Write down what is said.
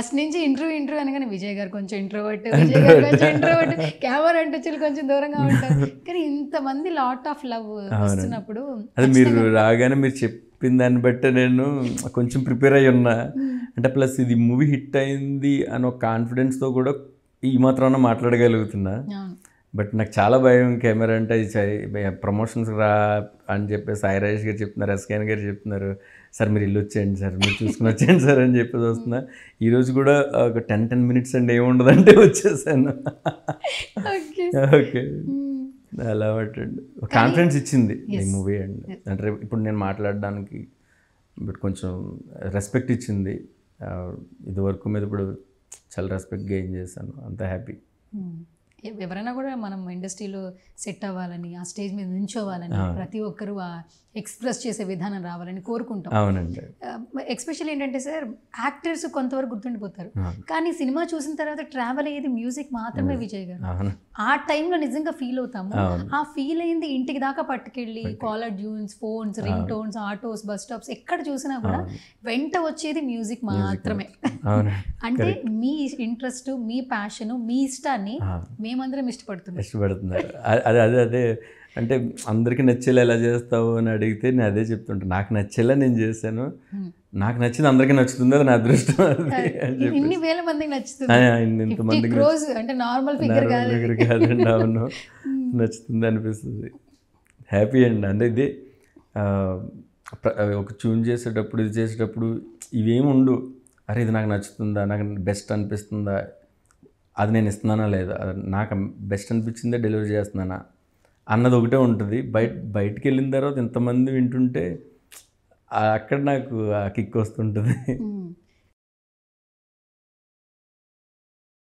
First నుంచి interview interview అనగానే విజయ్ గారు కొంచెం ఇంట్రోవర్ట్ విజయ్ గారు కొంచెం ఇంట్రోవర్ట్ కెమెరా అంటే కొంచెం దూరంగా ఉంటారు కానీ ఇంతమంది లాట్ ఆఫ్ లవ్ వస్తున్నప్పుడు అది మీరు రాగానే మీరు చెప్పిన దాన్ని బట్టి నేను కొంచెం ప్రిపేర్ అయ్యి ఉన్నా అంటే ప్లస్ ఇది మూవీ హిట్ అయింది అని ఒక కాన్ఫిడెన్స్తో కూడా ఈ మాత్రం మాట్లాడగలుగుతున్నా అవును. బట్ నాకు చాలా భయం కెమెరా అంటే ప్రమోషన్స్ రా అని చెప్పి సాయి రాజేష్ గారు చెప్తున్నారు ఎస్కేన్ గారు చెప్తున్నారు సార్ మీరు ఇల్లు వచ్చేయండి సార్ మీరు చూసుకుని వచ్చేయండి సార్ అని చెప్పేసి వస్తున్నా ఈరోజు కూడా ఒక టెన్ టెన్ మినిట్స్ అండి ఏముండదంటే వచ్చేసాను ఓకే ఓకే అలా పట్టండి కాన్ఫిడెన్స్ ఇచ్చింది ఈ మూవీ అండి అంటే ఇప్పుడు నేను మాట్లాడడానికి బట్ కొంచెం రెస్పెక్ట్ ఇచ్చింది ఆ, ఇది వరకు మీద ఇప్పుడు చాలా రెస్పెక్ట్ గెయిన్ చేశాను అంత హ్యాపీ మ్మ్. ఎ- ఎవరైనా కూడా మనం ఇండస్ట్రీలో సెట్ అవ్వాలని ఆ స్టేజ్ మీద నించోవాలని ప్రతి ఒక్కరూ ఆ ఎక్స్ప్రెస్ చేసే విధానం రావాలని కోరుకుంటాం అవునండి ఎక్స్పెషల్ ఏంటంటే సార్ యాక్టర్స్ కొంతవరకు గుర్తుండిపోతారు అవును. కానీ సినిమా చూసిన తర్వాత ట్రావెల్ అయ్యేది మ్యూజిక్ మాత్రమే విజయ్ గారు అవును ఆ టైంలో నిజంగా ఫీల్ అవుతాము అవును. ఆ ఫీల్ అయింది ఇంటికి దాకా పట్టుకెళ్ళి caller tunes phones ring tones autos bus stops ఎక్కడ చూసినా కూడా వెంట వచ్చేది మ్యూజిక్ మాత్రమే అవును అంటే మీ ఇంట్రెస్ట్ మీ ప్యాషన్ మీ ఇష్టాన్ని ఆ. మేమందరం ఇష్టపడుతున్నాం ఇష్టపడుతున్నారు అ- అదే అదే అదే అంటే అందరికీ నచ్చేలా ఎలా చేస్తావు అని అడిగితే నేను అదే చెప్తుంటాను నాకు నచ్చేలా నేను చేశాను Hmm. నాకు నచ్చింది అందరికీ నచ్చుతుంది అది నా అదృష్టం అది అని చెప్పి ఇన్ని వేల మందికి నచ్చుతుంది ఆ, ఇన్ని- ఫిఫ్టీ ఇంతమందికి క్రోజ్ అంటే నార్మల్ ఫిగర్ కాదు దగ్గర కాదండి అవును నచ్చుతుంది అనిపిస్తుంది హ్యాపీ అండి అంటే ఇది ఆ, ప్ర- ఒక ట్యూన్ చేసేటప్పుడు ఇది చేసేటప్పుడు ఇవేమి ఉండు అరే ఇది నాకు నచ్చుతుందా నాకు బెస్ట్ అనిపిస్తుందా అది నేను ఇస్తున్నానా లేదా అది నాకు బెస్ట్ అనిపించిందే డెలివరీ చేస్తున్నానా అన్నది ఒకటే ఉంటుంది బయట బయటికి వెళ్ళిన తర్వాత ఇంతమంది వింటుంటే ఆ- అక్కడ నాకు ఆ కిక్ వస్తుంటుంది మ్మ్.